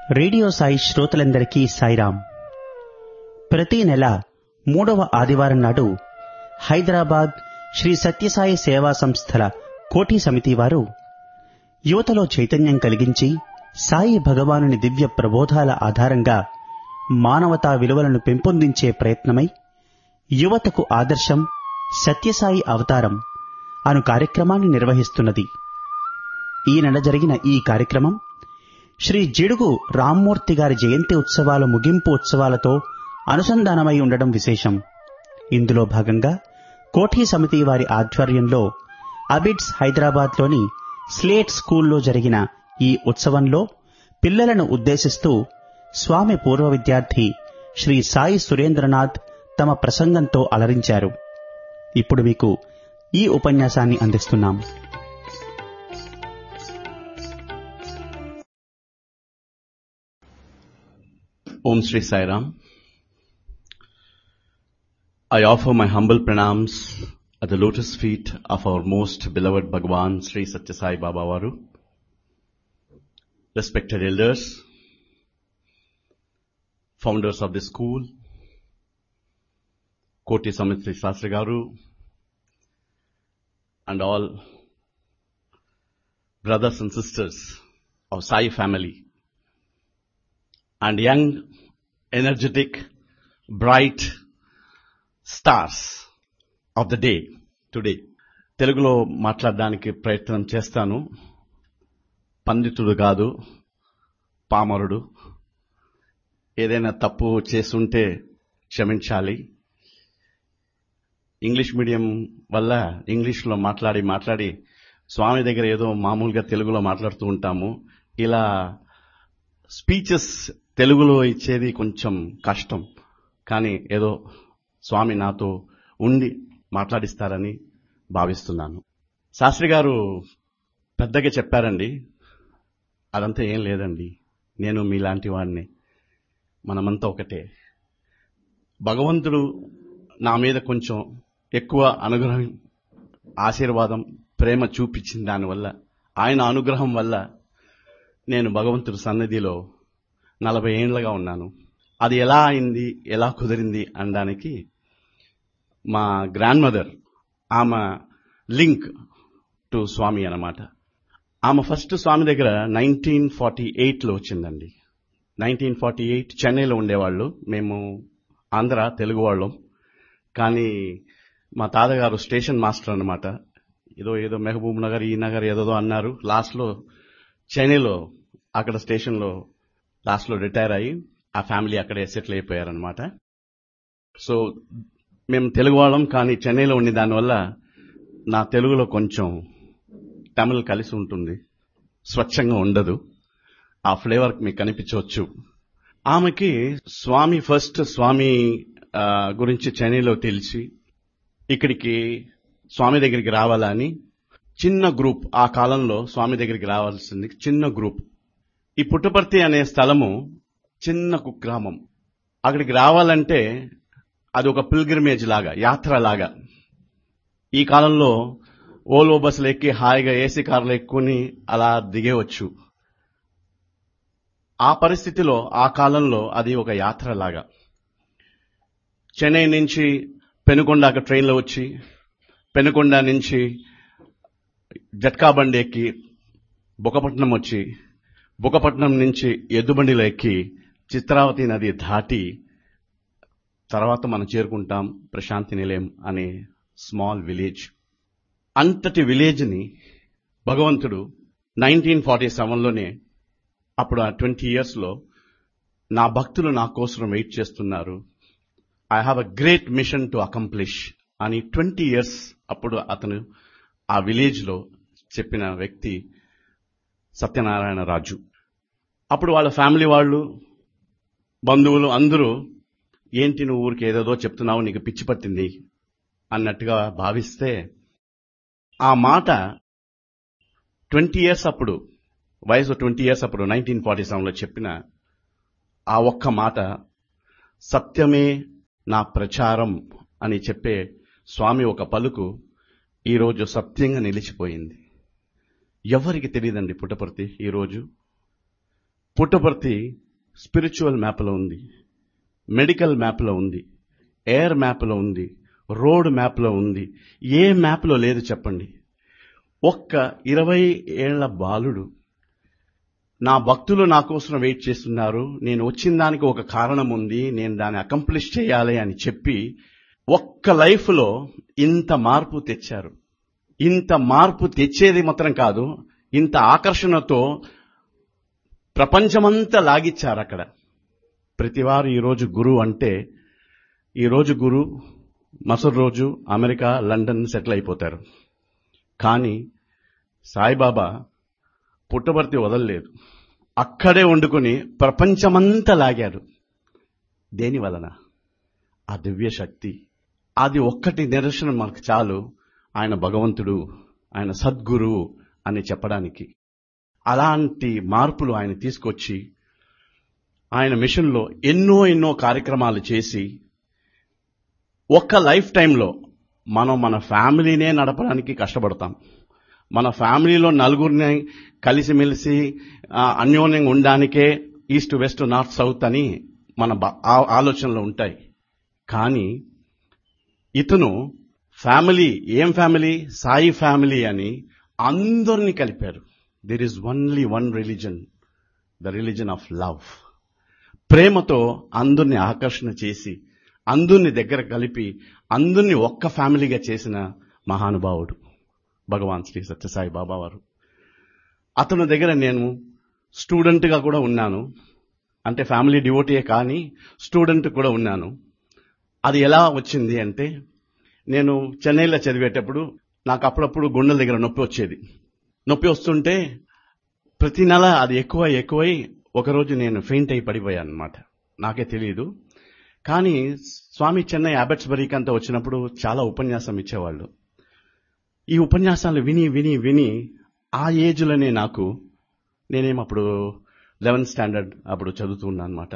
Radio Sai శ్రోతలందరికీ సాయిరాం ప్రతి నెల మూడవ ఆదివారం నాడు హైదరాబాద్ శ్రీ సత్యసాయి సేవా సంస్థల కోటి సమితి వారు యువతలో చైతన్యం కలిగించి సాయి భగవానుని దివ్య ప్రబోధాల ఆధారంగా మానవతా విలువలను పెంపొందించే ప్రయత్నమై యువతకు ఆదర్శం సత్యసాయి అవతారం అను కార్యక్రమాన్ని నిర్వహిస్తున్నది ఈ నెల జరిగిన ఈ కార్యక్రమం శ్రీ జిడుగు రామ్మూర్తి గారి జయంతి ఉత్సవాల ముగింపు ఉత్సవాలతో అనుసంధానమై ఉండడం విశేషం ఇందులో భాగంగా కోఠీ సమితి వారి ఆధ్వర్యంలో అబిడ్స్ హైదరాబాద్లోని స్లేట్ స్కూల్లో జరిగిన ఈ ఉత్సవంలో పిల్లలను ఉద్దేశిస్తూ స్వామి పూర్వ విద్యార్థి శ్రీ సాయి సురేంద్రనాథ్ తమ ప్రసంగంతో అలరించారు ఇప్పుడు మీకు ఈ ఉపన్యాసాన్ని అందిస్తున్నాం Om Sri Sai Ram. I offer my humble pranams at the lotus feet of our most beloved Bhagwan Sri Satya Sai Baba Varu. Respected elders, founders of the school, Koti Samit Sri Sastri Garu, and all brothers and sisters of Sai family and young, energetic, bright stars of the day today. తెలుగులో మాట్లాడడానికి ప్రయత్నం చేస్తాను పండితుడు కాదు పామరుడు ఏదైనా తప్పు చేసుంటే క్షమించాలి ఇంగ్లీష్ మీడియం వల్ల ఇంగ్లీష్లో మాట్లాడి మాట్లాడి స్వామి దగ్గర ఏదో మామూలుగా తెలుగులో మాట్లాడుతూ ఉంటాము ఇలా స్పీచెస్ తెలుగులో ఇచ్చేది కొంచెం కష్టం కానీ ఏదో స్వామి నాతో ఉండి మాట్లాడిస్తారని భావిస్తున్నాను శాస్త్రి గారు పెద్దగా చెప్పారండి అదంతా ఏం లేదండి నేను మీలాంటి వాడిని మనమంతా ఒకటే భగవంతుడు నా మీద కొంచెం ఎక్కువ అనుగ్రహం ఆశీర్వాదం ప్రేమ చూపించిన దానివల్ల ఆయన అనుగ్రహం వల్ల నేను భగవంతుడి సన్నిధిలో నలభై ఏండ్లుగా ఉన్నాను అది ఎలా అయింది ఎలా కుదిరింది అనడానికి మా గ్రాండ్ మదర్ ఆమె లింక్ టు స్వామి అన్నమాట ఆమె ఫస్ట్ స్వామి దగ్గర నైన్టీన్ ఫార్టీ ఎయిట్లో వచ్చిందండి నైన్టీన్ ఫార్టీ ఎయిట్ చెన్నైలో ఉండేవాళ్ళు మేము ఆంధ్ర తెలుగు వాళ్ళం కానీ మా తాతగారు స్టేషన్ మాస్టర్ అనమాట ఏదో ఏదో మెహబూబ్ నగర్ ఈ నగర్ ఏదో అన్నారు లాస్ట్లో చెన్నైలో అక్కడ స్టేషన్లో లాస్ట్లో రిటైర్ అయ్యి ఆ ఫ్యామిలీ అక్కడే సెటిల్ అయిపోయారనమాట సో మేము తెలుగు వాళ్ళం కానీ చెన్నైలో ఉండే దానివల్ల నా తెలుగులో కొంచెం తమిళ్ కలిసి ఉంటుంది స్వచ్ఛంగా ఉండదు ఆ ఫ్లేవర్ మీకు కనిపించవచ్చు ఆమెకి స్వామి ఫస్ట్ స్వామి గురించి చెన్నైలో తెలిసి ఇక్కడికి స్వామి దగ్గరికి రావాలని చిన్న గ్రూప్ ఆ కాలంలో స్వామి దగ్గరికి రావాల్సింది చిన్న గ్రూప్ ఈ పుట్టపర్తి అనే స్థలము చిన్న కుగ్రామం అక్కడికి రావాలంటే అది ఒక పిల్గ్రిమేజ్ లాగా యాత్ర లాగా ఈ కాలంలో ఓల్వో బస్సులు ఎక్కి హాయిగా ఏసీ కార్లు ఎక్కుని అలా దిగేవచ్చు ఆ పరిస్థితిలో ఆ కాలంలో అది ఒక యాత్ర లాగా చెన్నై నుంచి పెనుకొండకు ట్రైన్లో వచ్చి పెనుకొండ నుంచి జట్కా బండి ఎక్కి బుకపట్నం వచ్చి బుకపట్నం నుంచి ఎద్దుబండిలో ఎక్కి చిత్రావతి నది దాటి తర్వాత మనం చేరుకుంటాం ప్రశాంతి నిలయం అనే స్మాల్ విలేజ్ అంతటి విలేజ్ని భగవంతుడు నైన్టీన్ ఫార్టీ సెవెన్లోనే అప్పుడు ఆ ట్వంటీ ఇయర్స్లో నా భక్తులు నా కోసం వెయిట్ చేస్తున్నారు I have a great mission to accomplish అని ట్వంటీ ఇయర్స్ అప్పుడు అతను ఆ విలేజ్లో చెప్పిన వ్యక్తి సత్యనారాయణ రాజు అప్పుడు వాళ్ళ ఫ్యామిలీ వాళ్ళు బంధువులు అందరూ ఏంటి నువ్వు ఊరికి ఏదేదో చెప్తున్నావు నీకు పిచ్చి పట్టింది అన్నట్టుగా భావిస్తే ఆ మాట ట్వంటీ ఇయర్స్ అప్పుడు వయసు ట్వంటీ ఇయర్స్ అప్పుడు నైన్టీన్ ఫార్టీ సెవెన్లో చెప్పిన ఆ ఒక్క మాట సత్యమే నా ప్రచారం అని చెప్పే స్వామి ఒక పలుకు ఈరోజు సత్యంగా నిలిచిపోయింది ఎవరికి తెలియదండి పుట్టపర్తి ఈరోజు పుట్టపర్తి స్పిరిచువల్ మ్యాప్లో ఉంది మెడికల్ మ్యాప్లో ఉంది ఎయిర్ మ్యాప్లో ఉంది రోడ్ మ్యాప్లో ఉంది ఏ మ్యాప్లో లేదు చెప్పండి ఒక్క ఇరవై ఏళ్ల బాలుడు నా భక్తులు నా కోసం వెయిట్ చేస్తున్నారు నేను వచ్చిన దానికి ఒక కారణం ఉంది నేను దాన్ని అకంప్లిష్ చేయాలి అని చెప్పి ఒక్క లైఫ్లో ఇంత మార్పు తెచ్చారు ఇంత మార్పు తెచ్చేది మాత్రం కాదు ఇంత ఆకర్షణతో ప్రపంచమంతా లాగిచ్చారు అక్కడ ప్రతివారు ఈరోజు గురువు అంటే ఈరోజు గురు మసరు రోజు అమెరికా లండన్ సెటిల్ అయిపోతారు కానీ సాయిబాబా పుట్టబర్తి వదలలేదు అక్కడే వండుకొని ప్రపంచమంతా లాగాడు దేని వలన ఆ దివ్య శక్తి అది ఒక్కటి నిదర్శనం మనకు చాలు ఆయన భగవంతుడు ఆయన సద్గురువు అని చెప్పడానికి అలాంటి మార్పులు ఆయన తీసుకొచ్చి ఆయన మిషన్లో ఎన్నో ఎన్నో కార్యక్రమాలు చేసి ఒక్క లైఫ్ టైంలో మనం మన ఫ్యామిలీనే నడపడానికి కష్టపడతాం మన ఫ్యామిలీలో నలుగురిని కలిసిమెలిసి ఆ, అన్యోన్యంగా ఉండడానికే ఈస్ట్ వెస్ట్ నార్త్ సౌత్ అని మన బ- ఆ- ఆలోచనలు ఉంటాయి కానీ ఇతను ఫ్యామిలీ ఏం ఫ్యామిలీ సాయి ఫ్యామిలీ అని అందరినీ కలిపారు there is only one religion the religion of love ప్రేమతో అందరిని ఆకర్షణ చేసి అందరిని దగ్గర కలిపి అందరిని ఒక్క ఫ్యామిలీగా చేసిన మహానుభావుడు భగవాన్ శ్రీ సత్యసాయి బాబా వారు అతని దగ్గర నేను స్టూడెంట్గా కూడా ఉన్నాను అంటే ఫ్యామిలీ డివోటీయే కానీ స్టూడెంట్ కూడా ఉన్నాను అది ఎలా వచ్చింది అంటే నేను చెన్నైలో చదివేటప్పుడు నాకు అప్పుడప్పుడు గుండెల దగ్గర నొప్పి వచ్చేది నొప్పి వస్తుంటే ప్రతి నెల అది ఎక్కువ ఎక్కువై ఒకరోజు నేను ఫెయింట్ అయి పడిపోయాను అనమాట నాకే తెలియదు కానీ స్వామి చెన్నై అబెట్స్బరీకి అంతా వచ్చినప్పుడు చాలా ఉపన్యాసం ఇచ్చేవాళ్ళు ఈ ఉపన్యాసాలు విని విని విని ఆ ఏజ్లోనే నాకు నేనేం అప్పుడు లెవెన్త్ స్టాండర్డ్ అప్పుడు చదువుతున్నా అనమాట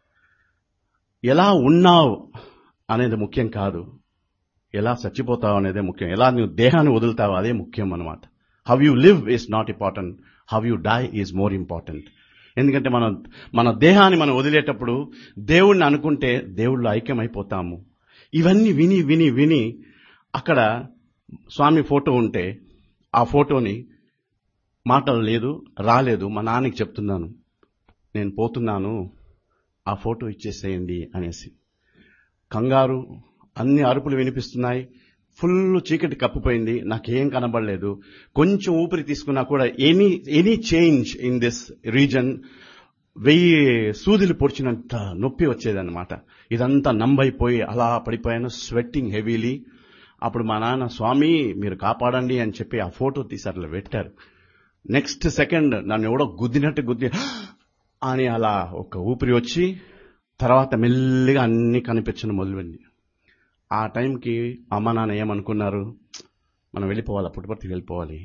ఎలా ఉన్నావు అనేది ముఖ్యం కాదు ఎలా చచ్చిపోతావు అనేదే ముఖ్యం ఎలా నువ్వు దేహాన్ని వదులుతావు అదే ముఖ్యం అనమాట how you live is not important how you die is more important ఎందుకంటే మన మన దేహాన్ని మనం వదిలేటప్పుడు దేవుణ్ణి అనుకుంటే దేవుళ్ళు ఐక్యమైపోతాము ఇవన్నీ విని విని విని అక్కడ స్వామి ఫోటో ఉంటే ఆ ఫోటోని మాటలు లేదు రాలేదు మా నాన్నకి చెప్తున్నాను నేను పోతున్నాను ఆ ఫోటో ఇచ్చేసేయండి అనేసి కంగారు అన్ని అరుపులు వినిపిస్తున్నాయి ఫుల్ చీకటి కప్పిపోయింది నాకేం కనబడలేదు కొంచెం ఊపిరి తీసుకున్నా కూడా any any change in this reason వెయ్యి సూదులు పొడిచినంత నొప్పి వచ్చేదన్నమాట ఇదంతా నంబైపోయి అలా పడిపోయాను స్వెట్టింగ్ హెవీలీ అప్పుడు మా నాన్న స్వామి మీరు కాపాడండి అని చెప్పి ఆ ఫోటో తీసి అట్లా పెట్టారు నెక్స్ట్ సెకండ్ నన్ను ఎవడో గుద్దినట్టు గుద్ది అని అలా ఒక ఊపిరి వచ్చి తర్వాత మెల్లిగా అన్ని కనిపించడం మొదలుపెంది ఆ టైంకి అమ్మ నాన్న ఏమనుకున్నారు మనం వెళ్ళిపోవాలి పుట్టుపర్తికి వెళ్ళిపోవాలి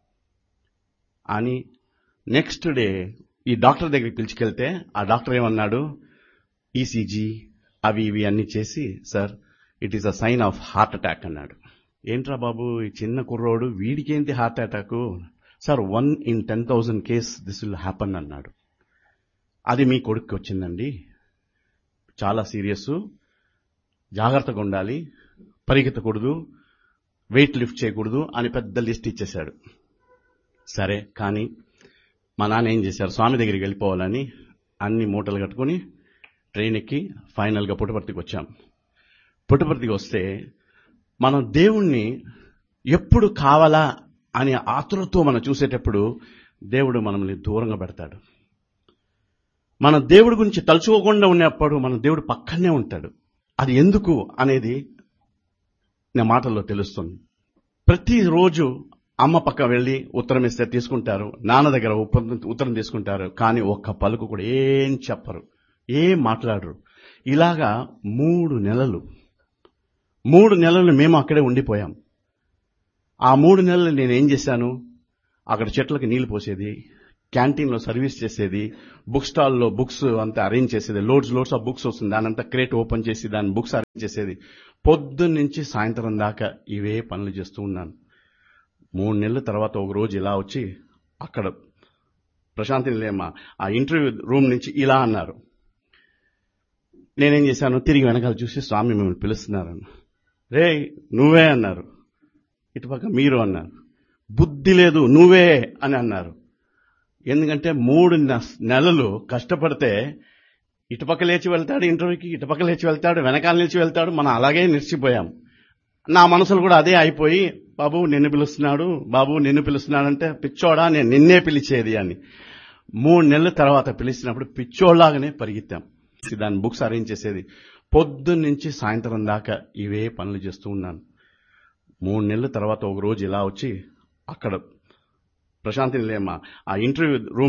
అని నెక్స్ట్ డే ఈ డాక్టర్ దగ్గరికి పిలిచికెళ్తే ఆ డాక్టర్ ఏమన్నాడు ఈసీజీ అవి ఇవి అన్ని చేసి sir it is a sign of heart attack అన్నాడు ఏంట్రా బాబు ఈ చిన్న కుర్రోడు వీడికేంటి heart attack sir one in ten thousand case this will happen అన్నాడు అది మీ కొడుక్కి వచ్చిందండి చాలా సీరియస్ జాగ్రత్తగా ఉండాలి పరిగెత్తకూడదు వెయిట్ లిఫ్ట్ చేయకూడదు అని పెద్ద లిస్ట్ ఇచ్చేశాడు సరే కానీ మా నాన్న ఏం చేశారు స్వామి దగ్గరికి వెళ్ళిపోవాలని అన్ని మూటలు కట్టుకుని ట్రైన్ ఎక్కి ఫైనల్గా పుట్టపర్తికి వచ్చాం పుట్టపర్తికి వస్తే మనం దేవుణ్ణి ఎప్పుడు కావాలా అనే ఆతురతో మనం చూసేటప్పుడు దేవుడు మనల్ని దూరంగా పెడతాడు మన దేవుడి గురించి తలుచుకోకుండా ఉన్నప్పుడు మన దేవుడు పక్కనే ఉంటాడు అది ఎందుకు అనేది నా మాటల్లో తెలుస్తుంది ప్రతిరోజు అమ్మ పక్క వెళ్ళి ఉత్తరం ఇస్తే తీసుకుంటారు నాన్న దగ్గర ఉప్ప- ఉత్తరం తీసుకుంటారు కానీ ఒక్క పలుకు కూడా ఏం చెప్పరు ఏం మాట్లాడరు ఇలాగా మూడు నెలలు మూడు నెలలు మేము అక్కడే ఉండిపోయాం ఆ మూడు నెలలు నేను ఏం చేశాను అక్కడ చెట్లకి నీళ్లు పోసేది క్యాంటీన్లో సర్వీస్ చేసేది బుక్ స్టాల్లో బుక్స్ అంతా అరేంజ్ చేసేది లోడ్స్ లోడ్స్ ఆఫ్ బుక్స్ వస్తుంది దాని అంతా క్రేట్ ఓపెన్ చేసి దాని బుక్స్ అరేంజ్ చేసేది పొద్దున్న నుంచి సాయంత్రం దాకా ఇవే పనులు చేస్తూ ఉన్నాను మూడు నెలల తర్వాత ఒక రోజు ఇలా వచ్చి అక్కడ ప్రశాంతి నిలయమ్మ ఆ ఇంటర్వ్యూ రూమ్ నుంచి ఇలా అన్నారు నేనేం చేశాను తిరిగి వెనకాల చూసి స్వామి మిమ్మల్ని పిలుస్తున్నారన్న రే నువ్వే అన్నారు ఇటుపక్క మీరు అన్నారు బుద్ధి లేదు నువ్వే అని అన్నారు ఎందుకంటే మూడు నె- నెలలు కష్టపడితే ఇటుపక్క లేచి వెళ్తాడు ఇంటర్వ్యూకి ఇటుపక్క లేచి వెళ్తాడు వెనకాల నిలిచి వెళ్తాడు మనం అలాగే నిలిచిపోయాం నా మనసులో కూడా అదే అయిపోయి బాబు నిన్ను పిలుస్తున్నాడు బాబు నిన్ను పిలుస్తున్నాడంటే పిచ్చోడా నేను నిన్నే పిలిచేది అని మూడు నెలల తర్వాత పిలిచినప్పుడు పిచ్చోళ్ళలాగానే పరిగెత్తాం దాని బుక్స్ అరేంజ్ చేసేది పొద్దున్న నుంచి సాయంత్రం దాకా ఇవే పనులు చేస్తూ ఉన్నాను మూడు నెలల తర్వాత ఒక రోజు ఇలా వచ్చి అక్కడ ప్రశాంతి నిలయమ్మ ఆ ఇంటర్వ్యూ రూమ్